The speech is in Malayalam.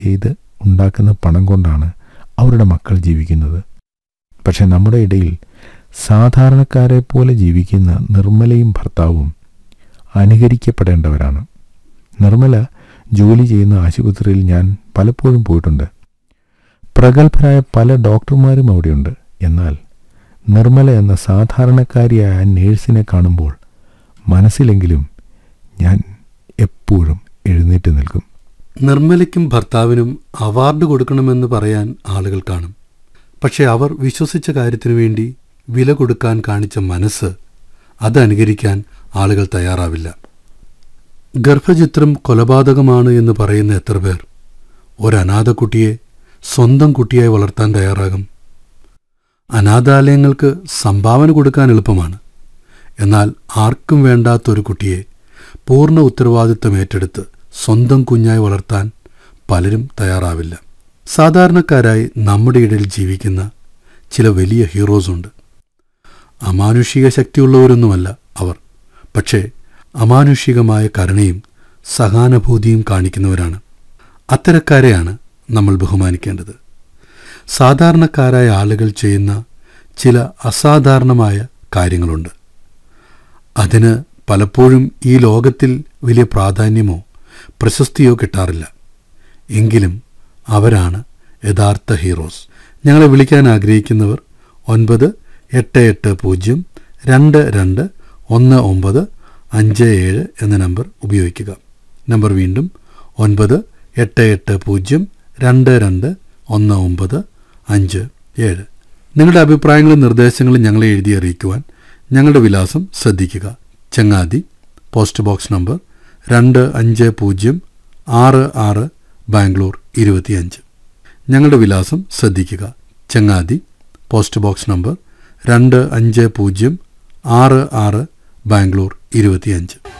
ചെയ്ത് ഉണ്ടാക്കുന്ന പണം കൊണ്ടാണ് അവരുടെ മക്കൾ ജീവിക്കുന്നത് പക്ഷെ നമ്മുടെ ഇടയിൽ സാധാരണക്കാരെ പോലെ ജീവിക്കുന്ന നിർമ്മലയും ഭർത്താവും അനുകരിക്കപ്പെടേണ്ടവരാണ് നിർമ്മല ജോലി ചെയ്യുന്ന ആശുപത്രിയിൽ ഞാൻ പലപ്പോഴും പോയിട്ടുണ്ട് പ്രഗത്ഭരായ പല ഡോക്ടർമാരും അവിടെയുണ്ട് എന്നാൽ നിർമ്മല എന്ന സാധാരണക്കാരിയായ നേഴ്സിനെ കാണുമ്പോൾ മനസ്സിലെങ്കിലും ഞാൻ എപ്പോഴും എഴുന്നേറ്റ് നിൽക്കും നിർമ്മലയ്ക്കും ഭർത്താവിനും അവാർഡ് കൊടുക്കണമെന്ന് പറയാൻ ആളുകൾ കാണും പക്ഷെ അവർ വിശ്വസിച്ച കാര്യത്തിനു വേണ്ടി വില കൊടുക്കാൻ കാണിച്ച മനസ്സ് അത് അനുകരിക്കാൻ ആളുകൾ തയ്യാറാവില്ല ഗർഭചിത്രം കൊലപാതകമാണ് എന്ന് പറയുന്ന എത്ര പേർ ഒരനാഥ കുട്ടിയെ സ്വന്തം കുട്ടിയായി വളർത്താൻ തയ്യാറാകും അനാഥാലയങ്ങൾക്ക് സംഭാവന കൊടുക്കാൻ എളുപ്പമാണ് എന്നാൽ ആർക്കും വേണ്ടാത്തൊരു കുട്ടിയെ പൂർണ്ണ ഉത്തരവാദിത്വം ഏറ്റെടുത്ത് സ്വന്തം കുഞ്ഞായി വളർത്താൻ പലരും തയ്യാറാവില്ല സാധാരണക്കാരായി നമ്മുടെ ഇടയിൽ ജീവിക്കുന്ന ചില വലിയ ഹീറോസ് ഉണ്ട് അമാനുഷിക ശക്തിയുള്ളവരൊന്നുമല്ല അവർ പക്ഷേ അമാനുഷികമായ കരുണയും സഹാനുഭൂതിയും കാണിക്കുന്നവരാണ് അത്തരക്കാരെയാണ് നമ്മൾ ബഹുമാനിക്കേണ്ടത് സാധാരണക്കാരായ ആളുകൾ ചെയ്യുന്ന ചില അസാധാരണമായ കാര്യങ്ങളുണ്ട് അതിന് പലപ്പോഴും ഈ ലോകത്തിൽ വലിയ പ്രാധാന്യമോ പ്രശസ്തിയോ കിട്ടാറില്ല എങ്കിലും അവരാണ് യഥാർത്ഥ ഹീറോസ് ഞങ്ങളെ വിളിക്കാൻ ആഗ്രഹിക്കുന്നവർ ഒൻപത് എട്ട് എട്ട് പൂജ്യം രണ്ട് രണ്ട് ഒന്ന് ഒമ്പത് അഞ്ച് ഏഴ് എന്ന നമ്പർ ഉപയോഗിക്കുക നമ്പർ വീണ്ടും ഒൻപത് എട്ട് എട്ട് പൂജ്യം രണ്ട് രണ്ട് ഒന്ന് ഒമ്പത് അഞ്ച് ഏഴ് നിങ്ങളുടെ അഭിപ്രായങ്ങളും നിർദ്ദേശങ്ങളും ഞങ്ങളെ എഴുതി അറിയിക്കുവാൻ ഞങ്ങളുടെ വിലാസം ശ്രദ്ധിക്കുക ചങ്ങാതി പോസ്റ്റ് ബോക്സ് നമ്പർ രണ്ട് അഞ്ച് പൂജ്യം ആറ് ആറ് ബാംഗ്ലൂർ ഇരുപത്തിയഞ്ച് ഞങ്ങളുടെ വിലാസം ശ്രദ്ധിക്കുക ചങ്ങാതി പോസ്റ്റ് ബോക്സ് നമ്പർ രണ്ട് അഞ്ച് പൂജ്യം ആറ് ആറ് ബാംഗ്ലൂർ ഇരുപത്തിയഞ്ച്